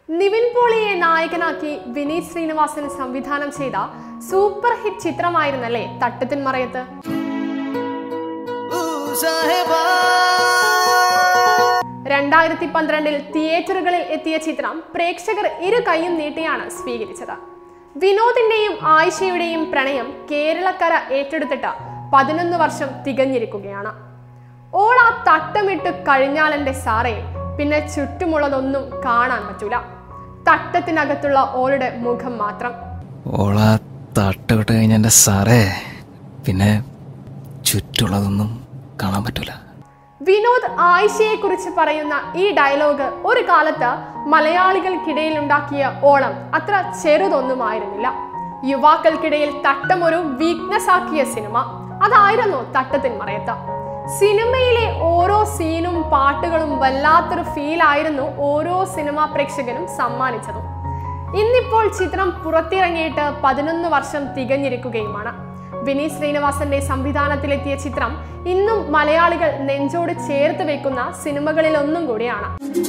നിവിൻ പോളിയെ നായകനാക്കി വിനീത് ശ്രീനിവാസൻ സംവിധാനം ചെയ്ത സൂപ്പർ ഹിറ്റ് ചിത്രമായിരുന്നല്ലേ തട്ടത്തിൻ മറയത്ത് രണ്ടായിരത്തി പന്ത്രണ്ടിൽ തിയേറ്ററുകളിൽ എത്തിയ ചിത്രം പ്രേക്ഷകർ ഇരു കൈയും നീട്ടിയാണ് സ്വീകരിച്ചത് വിനോദിന്റെയും ആയിഷയുടെയും പ്രണയം കേരളക്കര ഏറ്റെടുത്തിട്ട് പതിനൊന്ന് വർഷം തികഞ്ഞിരിക്കുകയാണ് ഓൾ ആ തട്ടമിട്ട് കഴിഞ്ഞാലെന്റെ സാറേ പിന്നെ ചുറ്റുമുള്ളതൊന്നും കാണാൻ പറ്റൂല തട്ടത്തിനകത്തുള്ള ഓളുടെ മുഖം മാത്രം ഓള തട്ടുവിട്ട് കഴിഞ്ഞ എൻ്റെ സാറേ പിന്നെ ചുറ്റുള്ളതൊന്നും കാണാൻ പറ്റൂല വിനോദ് ആയിഷയെ കുറിച്ച് പറയുന്ന ഈ ഡയലോഗ് ഒരു കാലത്ത് മലയാളികൾക്കിടയിൽ ഉണ്ടാക്കിയ ഓളം അത്ര ചെറുതൊന്നുമായിരുന്നില്ല യുവാക്കൾക്കിടയിൽ തട്ടം ഒരു വീക്ക്നെസ് ആക്കിയ സിനിമ അതായിരുന്നു തട്ടത്തിൻ മറയത്ത് സിനിമയിലെ ഓരോ സീനും പാട്ടുകളും വല്ലാത്തൊരു ഫീൽ ആയിരുന്നു ഓരോ സിനിമാ പ്രേക്ഷകനും സമ്മാനിച്ചതും ഇന്നിപ്പോൾ ചിത്രം പുറത്തിറങ്ങിയിട്ട് പതിനൊന്ന് വർഷം തികഞ്ഞിരിക്കുകയുമാണ് വിനീത് ശ്രീനിവാസന്റെ സംവിധാനത്തിലെത്തിയ ചിത്രം ഇന്നും മലയാളികൾ നെഞ്ചോട് ചേർത്ത് വെക്കുന്ന സിനിമകളിൽ ഒന്നും കൂടിയാണ്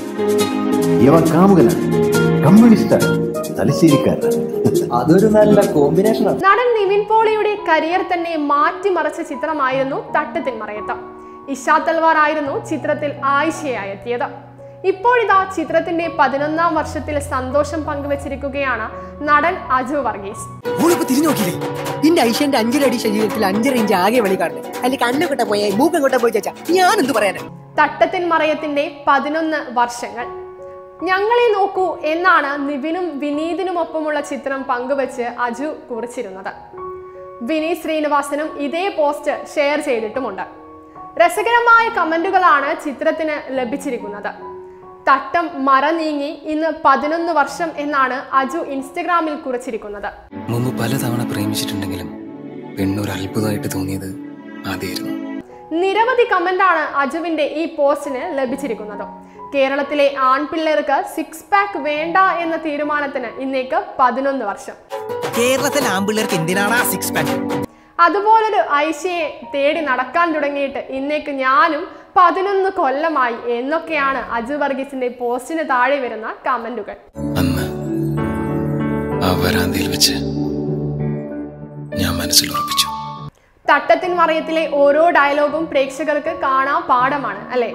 ഇവൻ കാമുകനാണ് കമ്മ്യൂണിസ്റ്റാണ് തലശ്ശേരിക്കാരനാണ് അതൊരു നല്ല കോമ്പിനേഷനാണ് നടൻ നിവിൻ പോളിയുടെ കരിയർ തന്നെ മാറ്റിമറിച്ച ചിത്രമായിരുന്നു തട്ടത്തിൻ മറയത്ത് ഇഷാ തൽവാർ ആയിരുന്നു ചിത്രത്തിൽ ആയിഷയായി എത്തിയത് ഇപ്പോഴിതാ ചിത്രത്തിന്റെ പതിനൊന്നാം വർഷത്തിൽ സന്തോഷം പങ്കുവച്ചിരിക്കുകയാണ് നടൻ അജു വർഗീസ് ഓളിപ്പോ തിരിഞ്ഞു നോക്കിയില്ലേ നിന്റെ ഐഷ്യന്റെ അഞ്ചരടി ശരീരത്തിൽ അഞ്ചര ഇഞ്ച് ആകെ വെളി കാണുന്നത് അല്ലെങ്കിൽ കണ്ണുകൊട്ട പോയാൽ മൂക്കങ്ങോട്ട പോയി ചേച്ചാ ഞാൻ എന്ത് പറയാനാ തട്ടത്തിൻ മറയത്തിന്റെ പതിനൊന്ന് വർഷങ്ങൾ ഞങ്ങളെ നോക്കൂ എന്നാണ് നിവിനും വിനീതിനുമൊപ്പമുള്ള ചിത്രം പങ്കുവച്ച് അജു കുറിച്ചിരുന്നത് വിനീത് ശ്രീനിവാസനും ഇതേ പോസ്റ്റ് ഷെയർ ചെയ്തിട്ടുമുണ്ട് രസകരമായ കമന്റുകളാണ് ചിത്രത്തിന് ലഭിച്ചിരിക്കുന്നത് തട്ടം മറ നീങ്ങി ഇന്ന് പതിനൊന്ന് വർഷം എന്നാണ് അജു ഇൻസ്റ്റഗ്രാമിൽ കുറിച്ചിരിക്കുന്നത് മുമ്പ് പലതവണ പ്രേമിച്ചിട്ടുണ്ടെങ്കിലും പെണ്ണൊരു അത്ഭുതമായിട്ട് തോന്നിയത് ആദ്യമായിരുന്നു നിരവധി കമന്റാണ് അജുവിന്റെ ഈ പോസ്റ്റിന് ലഭിച്ചിരിക്കുന്നത് കേരളത്തിലെ ആൺപിള്ളേർക്ക് സിക്സ് പാക്ക് വേണ്ട എന്ന തീരുമാനത്തിന് ഇന്നേക്ക് പതിനൊന്ന് വർഷം കേരളത്തിലെ ആമ്പിള്ളേർക്ക് എന്തിനാണ് ആ സിക്സ് പാക്ക് അതുപോലൊരു ഐശയെ തേടി നടക്കാൻ തുടങ്ങിയിട്ട് ഇന്നേക്ക് ഞാനും പതിനൊന്ന് കൊല്ലമായി എന്നൊക്കെയാണ് അജു വർഗീസിന്റെ പോസ്റ്റിന് താഴെ വരുന്ന കമന്റുകൾ അന്ന് ആ വരാന്തയിൽ വെച്ച് ഞാൻ മനസ്സിൽ ഉറപ്പിച്ചു തട്ടത്തിൻ മറയത്തിലെ ഓരോ ഡയലോഗും പ്രേക്ഷകർക്ക് കാണാൻ പാഠമാണ് അല്ലെ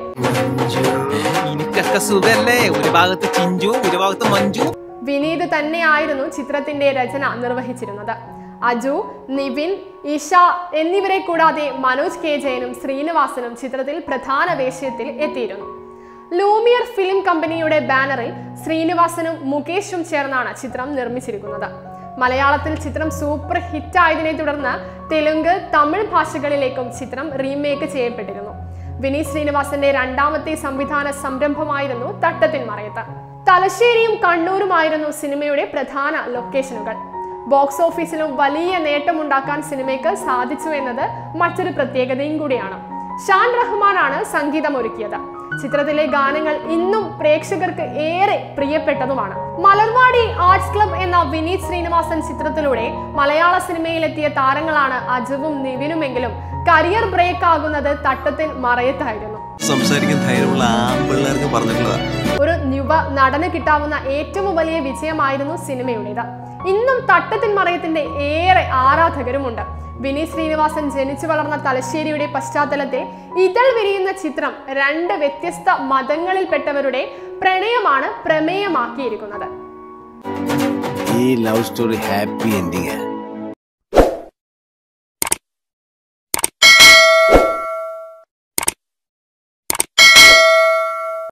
എനിക്കൊക്കെ സുഖല്ലേ ഒരു ഭാഗത്ത് ചിഞ്ചു ഒരു ഭാഗത്ത് മഞ്ജു വിനീത് തന്നെയായിരുന്നു ചിത്രത്തിന്റെ രചന നിർവഹിച്ചിരുന്നത് അജു നിവിൻ ഇഷ എന്നിവരെ കൂടാതെ മനോജ് കെ ജയനും ശ്രീനിവാസനും ചിത്രത്തിൽ പ്രധാന വേഷത്തിൽ എത്തിയിരുന്നു ലൂമിയർ ഫിലിം കമ്പനിയുടെ ബാനറിൽ ശ്രീനിവാസനും മുകേഷും ചേർന്നാണ് ചിത്രം നിർമ്മിച്ചിരിക്കുന്നത് മലയാളത്തിൽ ചിത്രം സൂപ്പർ ഹിറ്റായതിനെ തുടർന്ന് തെലുങ്ക് തമിഴ് ഭാഷകളിലേക്കും ചിത്രം റീമേക്ക് ചെയ്യപ്പെട്ടിരുന്നു വിനീത് ശ്രീനിവാസന്റെ രണ്ടാമത്തെ സംവിധാന സംരംഭമായിരുന്നു തട്ടത്തിൻ മറയത്ത് തലശ്ശേരിയും കണ്ണൂരുമായിരുന്നു സിനിമയുടെ പ്രധാന ലൊക്കേഷനുകൾ ബോക്സ് ഓഫീസിലും വലിയ നേട്ടമുണ്ടാക്കാൻ സിനിമയ്ക്ക് സാധിച്ചു എന്നത് മറ്റൊരു പ്രത്യേകതയും കൂടിയാണ് ഷാൻ റഹ്മാനാണ് സംഗീതം ഒരുക്കിയത് ചിത്രത്തിലെ ഗാനങ്ങൾ ഇന്നും പ്രേക്ഷകർക്ക് ഏറെ പ്രിയപ്പെട്ടതുമാണ് മലർവാടി ആർട്സ് ക്ലബ് എന്ന വിനീത് ശ്രീനിവാസൻ ചിത്രത്തിലൂടെ മലയാള സിനിമയിലെത്തിയ താരങ്ങളാണ് അജുവും നിവിനുമെങ്കിലും കരിയർ ബ്രേക്ക് ആകുന്നത് തട്ടത്തിൻ മറയത്തായിരുന്നു സംസാരിക്കാൻ ധൈര്യമുള്ള ആമ്പിള്ളേർക്ക് പറഞ്ഞിട്ടുള്ളതാ ഒരു യുവ നടന് കിട്ടാവുന്ന ഏറ്റവും വലിയ വിജയമായിരുന്നു സിനിമയുടേത് ഇന്നും തട്ടത്തിൻ മറയത്തിന്റെ ഏറെ ആരാധകരുമുണ്ട് വിനീത് ശ്രീനിവാസൻ ജനിച്ചു വളർന്ന തലശ്ശേരിയുടെ പശ്ചാത്തലത്തിൽ ഇതൾ വിരിയുന്ന ചിത്രം രണ്ട് വ്യത്യസ്ത മതങ്ങളിൽപ്പെട്ടവരുടെ പ്രണയമാണ് പ്രമേയമാക്കിയിരിക്കുന്നത് ഈ ലവ് സ്റ്റോറി ഹാപ്പി എൻഡിങ്